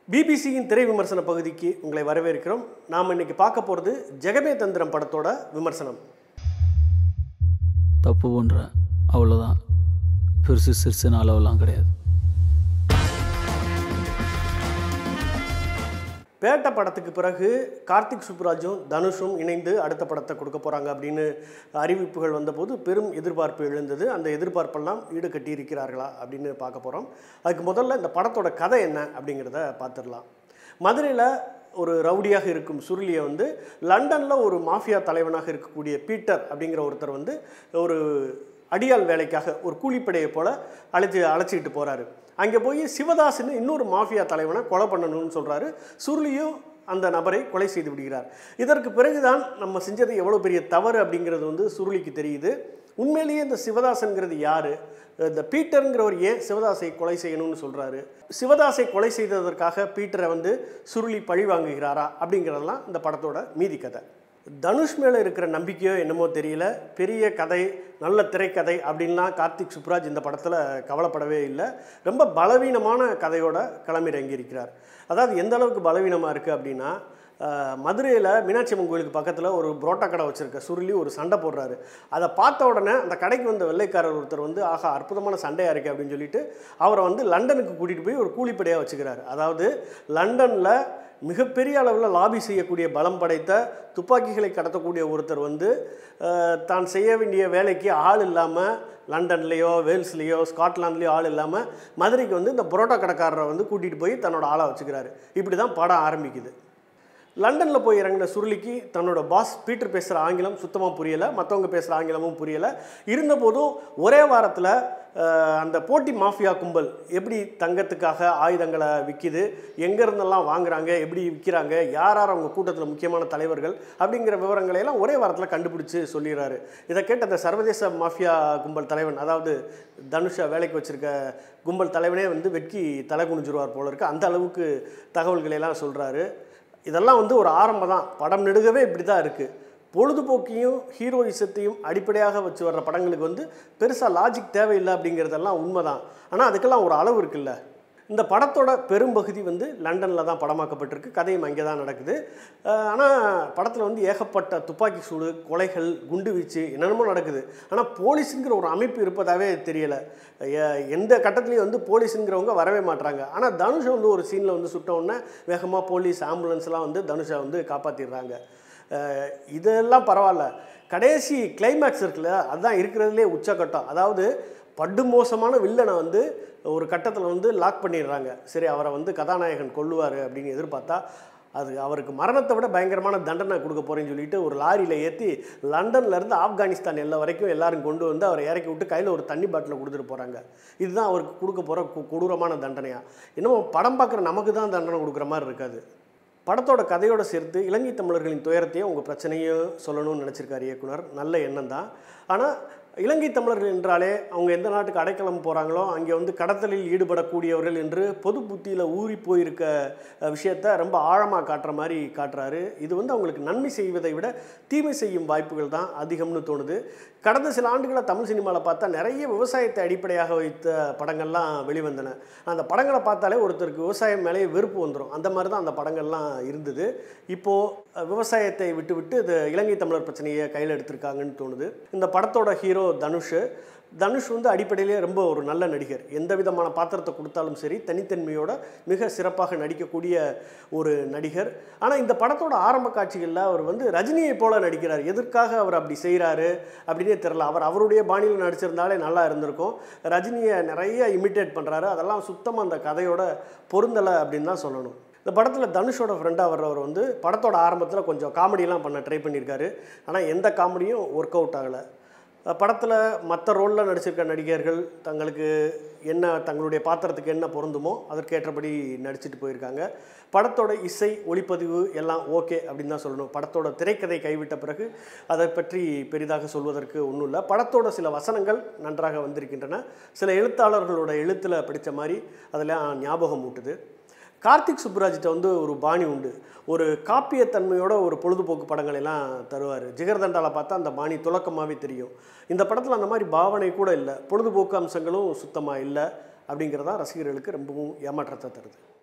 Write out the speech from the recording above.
பிபிசியின் திரை விமர்சன பகுதிக்கு உங்களை வரவேற்கிறோம் நாம் இன்னைக்கு பார்க்க போகிறது ஜெகமே தந்திரம் படத்தோட விமர்சனம் தப்பு பண்ணுறேன் அவ்வளோதான் பெருசு சிறுசுன்னு அளவெல்லாம் கிடையாது பேட்ட படத்துக்கு பிறகு கார்த்திக் சுப்புராஜும் தனுஷும் இணைந்து அடுத்த படத்தை கொடுக்க போகிறாங்க அப்படின்னு அறிவிப்புகள் வந்தபோது பெரும் எதிர்பார்ப்பு எழுந்தது அந்த எதிர்பார்ப்பெல்லாம் ஈடு கட்டி இருக்கிறார்களா அப்படின்னு பார்க்க போகிறோம் அதுக்கு முதல்ல இந்த படத்தோட கதை என்ன அப்படிங்கிறத பார்த்துடலாம் மதுரையில் ஒரு ரவுடியாக இருக்கும் சுருளியை வந்து லண்டனில் ஒரு மாஃபியா தலைவனாக இருக்கக்கூடிய பீட்டர் அப்படிங்கிற ஒருத்தர் வந்து ஒரு அடியாள் வேலைக்காக ஒரு கூலிப்படையை போல் அழைச்சி அழைச்சிக்கிட்டு போகிறாரு அங்கே போய் சிவதாஸ்னு இன்னொரு மாஃபியா தலைவனை கொலை பண்ணணும்னு சொல்கிறாரு சுருளியும் அந்த நபரை கொலை செய்து விடுகிறார் இதற்கு பிறகுதான் நம்ம செஞ்சது எவ்வளோ பெரிய தவறு அப்படிங்கிறது வந்து சுருளிக்கு தெரியுது உண்மையிலேயே இந்த சிவதாசன்கிறது யார் இந்த பீட்டருங்கிறவர் ஏன் சிவதாசை கொலை செய்யணும்னு சொல்கிறாரு சிவதாசை கொலை செய்ததற்காக பீட்டரை வந்து சுருளி பழி வாங்குகிறாரா அப்படிங்கிறதெல்லாம் இந்த படத்தோட மீதி கதை தனுஷ் மேலே இருக்கிற நம்பிக்கையோ என்னமோ தெரியல பெரிய கதை நல்ல திரைக்கதை அப்படின்லாம் கார்த்திக் சுப்ராஜ் இந்த படத்தில் கவலைப்படவே இல்லை ரொம்ப பலவீனமான கதையோட களமிறங்கியிருக்கிறார் அதாவது எந்த அளவுக்கு பலவீனமாக இருக்குது அப்படின்னா மதுரையில் மீனாட்சி அம்மன் கோயிலுக்கு பக்கத்தில் ஒரு புரோட்டா கடை வச்சுருக்க சுருளி ஒரு சண்டை போடுறாரு அதை பார்த்த உடனே அந்த கடைக்கு வந்த வெள்ளைக்காரர் ஒருத்தர் வந்து ஆஹா அற்புதமான சண்டையாக இருக்குது அப்படின்னு சொல்லிட்டு அவரை வந்து லண்டனுக்கு கூட்டிகிட்டு போய் ஒரு கூலிப்படையாக வச்சுக்கிறாரு அதாவது லண்டனில் மிகப்பெரிய அளவில் லாபி செய்யக்கூடிய பலம் படைத்த துப்பாக்கிகளை கடத்தக்கூடிய ஒருத்தர் வந்து தான் செய்ய வேண்டிய வேலைக்கு ஆள் இல்லாமல் லண்டன்லேயோ வேல்ஸ்லேயோ ஸ்காட்லாண்ட்லேயோ ஆள் இல்லாமல் மதுரைக்கு வந்து இந்த புரோட்டா கடைக்காரரை வந்து கூட்டிகிட்டு போய் தன்னோட ஆளாக வச்சுக்கிறாரு இப்படி தான் படம் ஆரம்பிக்குது லண்டனில் போய் இறங்கின சுருளிக்கு தன்னோட பாஸ் பீட்டர் பேசுகிற ஆங்கிலம் சுத்தமாக புரியலை மற்றவங்க பேசுகிற ஆங்கிலமும் புரியலை இருந்தபோதும் ஒரே வாரத்தில் அந்த போட்டி மாஃபியா கும்பல் எப்படி தங்கத்துக்காக ஆயுதங்களை விற்கிது எங்கேருந்தெல்லாம் வாங்குறாங்க எப்படி விற்கிறாங்க யார் யார் அவங்க கூட்டத்தில் முக்கியமான தலைவர்கள் அப்படிங்கிற விவரங்களை எல்லாம் ஒரே வாரத்தில் கண்டுபிடிச்சு சொல்லிடுறாரு இதை கேட்ட அந்த சர்வதேச மாஃபியா கும்பல் தலைவன் அதாவது தனுஷா வேலைக்கு வச்சுருக்க கும்பல் தலைவனே வந்து வெட்கி தலை குனிஞ்சிருவார் போல இருக்கு அந்த அளவுக்கு தகவல்களை எல்லாம் சொல்கிறாரு இதெல்லாம் வந்து ஒரு ஆரம்பம் தான் படம் நெடுகவே இப்படி தான் இருக்குது பொழுதுபோக்கையும் ஹீரோயிசத்தையும் அடிப்படையாக வச்சு வர்ற படங்களுக்கு வந்து பெருசாக லாஜிக் தேவையில்லை அப்படிங்கிறதெல்லாம் உண்மை தான் ஆனால் அதுக்கெல்லாம் ஒரு அளவு இருக்குல்ல இந்த படத்தோட பெரும்பகுதி வந்து லண்டனில் தான் படமாக்கப்பட்டிருக்கு கதையும் அங்கே தான் நடக்குது ஆனால் படத்தில் வந்து ஏகப்பட்ட துப்பாக்கி சூடு கொலைகள் குண்டு வீச்சு என்னென்னமோ நடக்குது ஆனால் போலீஸுங்கிற ஒரு அமைப்பு இருப்பதாகவே தெரியலை எந்த கட்டத்துலேயும் வந்து போலீஸுங்கிறவங்க வரவே மாட்டுறாங்க ஆனால் தனுஷை வந்து ஒரு சீனில் வந்து சுட்ட உடனே வேகமாக போலீஸ் ஆம்புலன்ஸ்லாம் வந்து தனுஷை வந்து காப்பாற்றிடுறாங்க இதெல்லாம் பரவாயில்ல கடைசி கிளைமேக்ஸ் இருக்குல்ல அதுதான் இருக்கிறதுலே உச்சக்கட்டம் அதாவது படு மோசமான வில்லனை வந்து ஒரு கட்டத்தில் வந்து லாக் பண்ணிடுறாங்க சரி அவரை வந்து கதாநாயகன் கொல்லுவார் அப்படின்னு எதிர்பார்த்தா அது அவருக்கு மரணத்தை விட பயங்கரமான தண்டனை கொடுக்க போகிறேன்னு சொல்லிட்டு ஒரு லாரியில் ஏற்றி லண்டன்லேருந்து ஆப்கானிஸ்தான் எல்லை வரைக்கும் எல்லாரும் கொண்டு வந்து அவரை இறக்கி விட்டு கையில் ஒரு தண்ணி பாட்டில் கொடுத்துட்டு போகிறாங்க இதுதான் அவருக்கு கொடுக்க போகிற கொடூரமான தண்டனையாக இன்னும் படம் பார்க்குற நமக்கு தான் தண்டனை கொடுக்குற மாதிரி இருக்காது படத்தோட கதையோடு சேர்த்து இலங்கை தமிழர்களின் துயரத்தையும் உங்கள் பிரச்சனையும் சொல்லணும்னு நினச்சிருக்காரு இயக்குனர் நல்ல எண்ணம் தான் ஆனால் இலங்கை தமிழர்கள் என்றாலே அவங்க எந்த நாட்டுக்கு அடைக்கலம் போகிறாங்களோ அங்கே வந்து கடத்தலில் ஈடுபடக்கூடியவர்கள் என்று பொது புத்தியில் ஊறி போயிருக்க விஷயத்த ரொம்ப ஆழமாக காட்டுற மாதிரி காட்டுறாரு இது வந்து அவங்களுக்கு நன்மை செய்வதை விட தீமை செய்யும் வாய்ப்புகள் தான் அதிகம்னு தோணுது கடந்த சில ஆண்டுகளாக தமிழ் சினிமாவில் பார்த்தா நிறைய விவசாயத்தை அடிப்படையாக வைத்த படங்கள்லாம் வெளிவந்தன அந்த படங்களை பார்த்தாலே ஒருத்தருக்கு விவசாயம் மேலே வெறுப்பு வந்துடும் அந்த மாதிரி தான் அந்த படங்கள்லாம் இருந்தது இப்போது விவசாயத்தை விட்டு விட்டு இது இலங்கை தமிழர் பிரச்சனையை கையில் எடுத்திருக்காங்கன்னு தோணுது இந்த படத்தோட ஹீரோ தனுஷ் தனுஷ் வந்து அடிப்படையிலே ரொம்ப ஒரு நல்ல நடிகர் எந்த விதமான பாத்திரத்தை கொடுத்தாலும் சரி தனித்தன்மையோட மிக சிறப்பாக நடிக்கக்கூடிய ஒரு நடிகர் ஆனால் இந்த படத்தோட ஆரம்ப காட்சிகளில் அவர் வந்து ரஜினியை போல நடிக்கிறார் எதற்காக அவர் அப்படி செய்கிறாரு அப்படின்னே தெரில அவர் அவருடைய பாணியில் நடிச்சிருந்தாலே நல்லா இருந்திருக்கும் ரஜினியை நிறைய இமிட்டேட் பண்ணுறாரு அதெல்லாம் சுத்தமாக அந்த கதையோட பொருந்தலை அப்படின்னு தான் சொல்லணும் இந்த படத்தில் தனுஷோட ஃப்ரெண்டாக வர்றவர் வந்து படத்தோட ஆரம்பத்தில் கொஞ்சம் காமெடியெலாம் பண்ண ட்ரை பண்ணியிருக்காரு ஆனால் எந்த காமெடியும் ஒர்க் அவுட் ஆகலை படத்தில் மற்ற ரோலில் நடிச்சிருக்க நடிகர்கள் தங்களுக்கு என்ன தங்களுடைய பாத்திரத்துக்கு என்ன பொருந்துமோ அதற்கேற்றபடி நடிச்சிட்டு போயிருக்காங்க படத்தோட இசை ஒளிப்பதிவு எல்லாம் ஓகே அப்படின்னு தான் சொல்லணும் படத்தோட திரைக்கதை கைவிட்ட பிறகு அதை பற்றி பெரிதாக சொல்வதற்கு ஒன்றும் இல்லை படத்தோட சில வசனங்கள் நன்றாக வந்திருக்கின்றன சில எழுத்தாளர்களோட எழுத்தில் படித்த மாதிரி அதெல்லாம் ஞாபகம் ஊட்டுது கார்த்திக் சுப்புராஜ்கிட்ட வந்து ஒரு பாணி உண்டு ஒரு காப்பியத்தன்மையோட ஒரு பொழுதுபோக்கு படங்கள் எல்லாம் தருவார் ஜிகர்தண்டாவில் பார்த்தா அந்த பாணி துலக்கமாகவே தெரியும் இந்த படத்தில் அந்த மாதிரி பாவனை கூட இல்லை பொழுதுபோக்கு அம்சங்களும் சுத்தமாக இல்லை அப்படிங்கிறதான் ரசிகர்களுக்கு ரொம்பவும் ஏமாற்றத்தை தருது